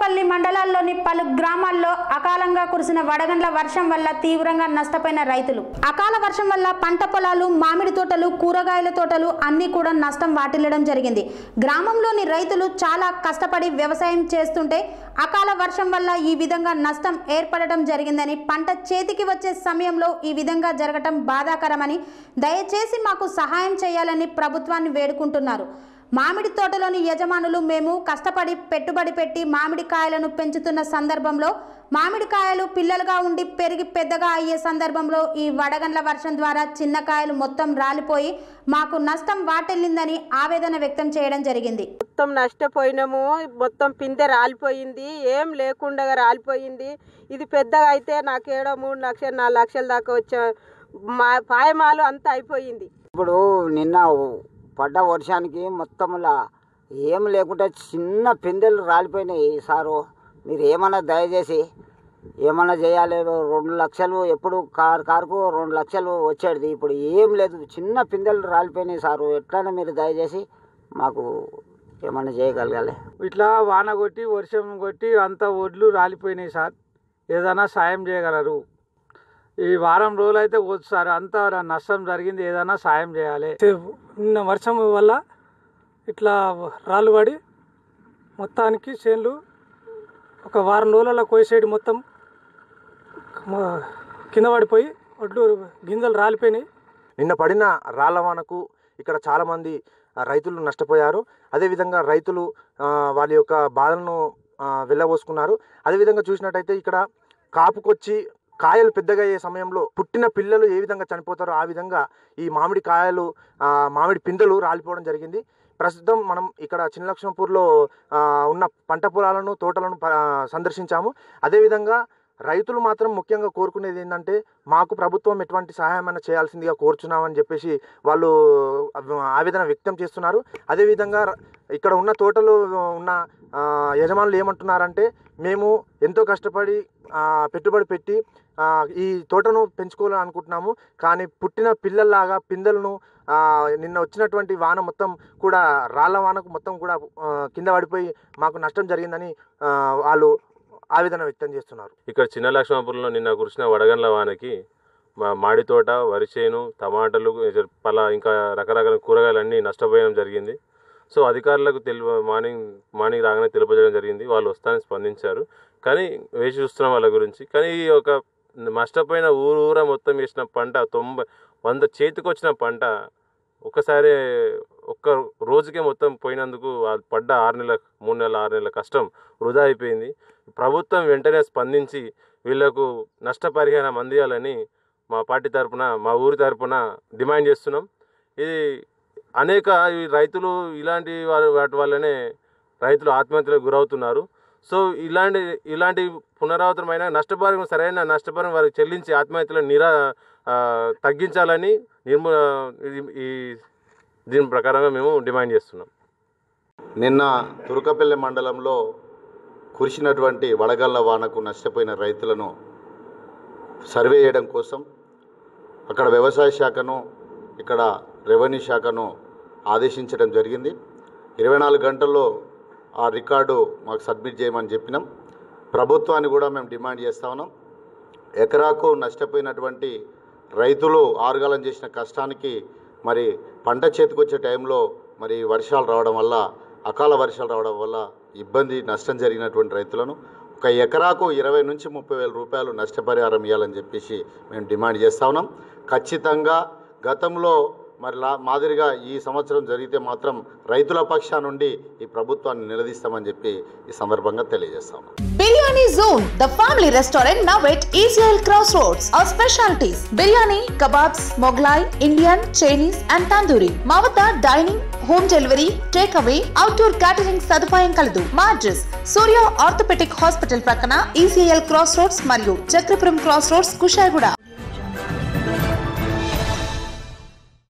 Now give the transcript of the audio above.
తుర్కపల్లి మండలాల్లోని పలు గ్రామాల్లో అకాలంగా కురిసిన వడగండ్ల వర్షం వల్ల తీవ్రంగా నష్టపోయిన రైతులు అకాల వర్షం వల్ల పంట పొలాలు మామిడి తోటలు కూరగాయల తోటలు అన్నీ కూడా నష్టం వాటిల్లడం జరిగింది గ్రామంలోని రైతులు చాలా కష్టపడి వ్యవసాయం చేస్తుంటే అకాల వర్షం వల్ల ఈ విధంగా నష్టం ఏర్పడడం జరిగిందని పంట చేతికి వచ్చే సమయంలో ఈ విధంగా జరగటం బాధాకరమని దయచేసి మాకు సహాయం చేయాలని ప్రభుత్వాన్ని వేడుకుంటున్నారు మామిడి తోటలోని యజమానులు మేము కష్టపడి పెట్టుబడి పెట్టి మామిడికాయలను పెంచుతున్న సందర్భంలో మామిడికాయలు పిల్లలుగా ఉండి పెరిగి పెద్దగా అయ్యే సందర్భంలో ఈ వడగండ్ల వర్షం ద్వారా చిన్న కాయలు మొత్తం రాలిపోయి మాకు నష్టం వాటిల్లిందని ఆవేదన వ్యక్తం చేయడం జరిగింది మొత్తం నష్టపోయినాము మొత్తం పిందె రాలిపోయింది ఏం లేకుండా రాలిపోయింది ఇది పెద్దగా అయితే నాకేడో మూడు లక్షలు నాలుగు లక్షల దాకా వచ్చే మా పాయమాలు అంతా అయిపోయింది ఇప్పుడు నిన్న పడ్డ వర్షానికి మొత్తంలా ఏం లేకుండా చిన్న పిందెలు రాలిపోయినాయి సారు మీరు ఏమన్నా దయచేసి ఏమన్నా చేయాలి రెండు లక్షలు ఎప్పుడు కారు కారుకు రెండు లక్షలు వచ్చేది ఇప్పుడు ఏం లేదు చిన్న పిందెలు రాలిపోయినాయి సారు ఎట్లైనా మీరు దయచేసి మాకు ఏమన్నా చేయగలగాలి ఇట్లా వాన కొట్టి వర్షం కొట్టి అంత ఒడ్లు రాలిపోయినాయి సార్ ఏదైనా సాయం చేయగలరు ఈ వారం రోజులు అయితే వద్దు సార్ అంత నష్టం జరిగింది ఏదైనా సాయం చేయాలి నిన్న వర్షం వల్ల ఇట్లా రాళ్ళు పడి మొత్తానికి చేన్లు ఒక వారం రోజులలో కోసేటి మొత్తం మ- కింద పడిపోయి ఒడ్లు గింజలు రాలిపోయినాయి నిన్న పడిన రాళ్ల వానకు ఇక్కడ చాలామంది ఆ, రైతులు నష్టపోయారు అదేవిధంగా రైతులు ఆ, వాళ్ళ యొక్క బాధలను ఆ, వెళ్ళబోసుకున్నారు అదేవిధంగా చూసినట్టయితే ఇక్కడ కాపుకొచ్చి కాయలు పెద్దగా అయ్యే సమయంలో పుట్టిన పిల్లలు ఏ విధంగా చనిపోతారో ఆ విధంగా ఈ మామిడి కాయలు ఆ, మామిడి పిందెలు రాలిపోవడం జరిగింది ప్రస్తుతం మనం ఇక్కడ చిన్నలక్ష్మపూర్లో ఆ, ఉన్న పంట పొలాలను తోటలను ప- సందర్శించాము అదేవిధంగా రైతులు మాత్రం ముఖ్యంగా కోరుకునేది ఏంటంటే మాకు ప్రభుత్వం ఎటువంటి సహాయమైనా చేయాల్సిందిగా కోరుచున్నామని చెప్పేసి వాళ్ళు ఆవేదన వ్యక్తం చేస్తున్నారు అదేవిధంగా ర- ఇక్కడ ఉన్న తోటలో ఉన్న ఆ, యజమానులు ఏమంటున్నారంటే మేము ఎంతో కష్టపడి ఆ, పెట్టుబడి పెట్టి ఆ, ఈ తోటను పెంచుకోవాలని అనుకుంటున్నాము కానీ పుట్టిన పిల్లల్లాగా పిందెలను ఆ, నిన్న వచ్చినటువంటి వాన మొత్తం కూడా రాళ్ళ వానకు మొత్తం కూడా ఆ, కింద పడిపోయి మాకు నష్టం జరిగిందని ఆ, వాళ్ళు ఆవేదన వ్యక్తం చేస్తున్నారు ఇక్కడ చిన్న లక్ష్మాపురంలో నిన్న కురిసిన వడగండ్ల వానకి మా మాడి తోట వరి చేను టమాటాలు పలా ఇంకా రకరకాల కూరగాయలన్నీ నష్టపోయడం జరిగింది సో అధికారులకు తెలు మార్నింగ్ మార్నింగ్ రాగానే తెలియజేయడం జరిగింది వాళ్ళు వస్తానని స్పందించారు కానీ వేచి చూస్తున్నాం వాళ్ళ గురించి కానీ ఈ ఒక నష్టపోయిన ఊరు ఊర మొత్తం వేసిన పంట తొంభై వంద చేతికి వచ్చిన పంట ఒక్కసారి ఒక్క రోజుకే మొత్తం పోయినందుకు ఆ పడ్డ ఆరు నెలల మూడు నెలల ఆరు నెలల కష్టం వృధా అయిపోయింది ప్రభుత్వం వెంటనే స్పందించి వీళ్లకు నష్టపరిహారం అందియాలని మా పార్టీ తరపున మా ఊరి తరపున డిమాండ్ చేస్తున్నాం ఇది అనేక ఈ రైతులు ఇలాంటి వా- వాటి వల్లనే రైతులు ఆత్మహత్యలకు గురవుతున్నారు సో ఇలాంటి ఇలాంటి పునరావృతమైన నష్టపరిహారం సరైన నష్టపరిహారం వారికి చెల్లించి ఆత్మహత్యలను నిరా ఆ, తగ్గించాలని నిర్మూ ఈ- ఈ దీని ప్రకారంగా మేము డిమాండ్ చేస్తున్నాం నిన్న తురకపల్లి మండలంలో కురిసినటువంటి వడగళ్ల వానకు నష్టపోయిన రైతులను సర్వే చేయడం కోసం అక్కడ వ్యవసాయ శాఖను ఇక్కడ రెవెన్యూ శాఖను ఆదేశించడం జరిగింది ఇరవై నాలుగు గంటల్లో ఆ రికార్డు మాకు సబ్మిట్ చేయమని చెప్పినాం ప్రభుత్వాన్ని కూడా మేము డిమాండ్ చేస్తా ఉన్నాం ఎకరాకు నష్టపోయినటువంటి రైతులు ఆరుగాలం చేసిన కష్టానికి మరి పంట చేతికొచ్చే టైంలో మరి వర్షాలు రావడం వల్ల అకాల వర్షాలు రావడం వల్ల ఇబ్బంది నష్టం జరిగినటువంటి రైతులను ఒక ఎకరాకు ఇరవై నుంచి ముప్పై వేల రూపాయలు నష్టపరిహారం ఇవ్వాలని చెప్పేసి మేము డిమాండ్ చేస్తా ఉన్నాం ఖచ్చితంగా గతంలో మరి లా మాదిరిగా ఈ సంవత్సరం జరిగితే మాత్రం రైతుల పక్షా నుండి ఈ ప్రభుత్వాన్ని నిలదీస్తామని చెప్పి ఈ సందర్భంగా తెలియజేస్తాం Biryani Zone, the family restaurant now at ECL Crossroads. Our specialties biryani, kebabs, Moglai, Indian, Chinese, and tandoori. Mavata dining, home delivery, takeaway, outdoor catering సదుపాయం కలదు మా అడ్రస్ సూర్య ఆర్థోపెటిక్ హాస్పిటల్ ప్రక్కన ఈసీఎల్ క్రాస్ రోడ్స్ మరియు Chakrapuram cross roads Kushaiguda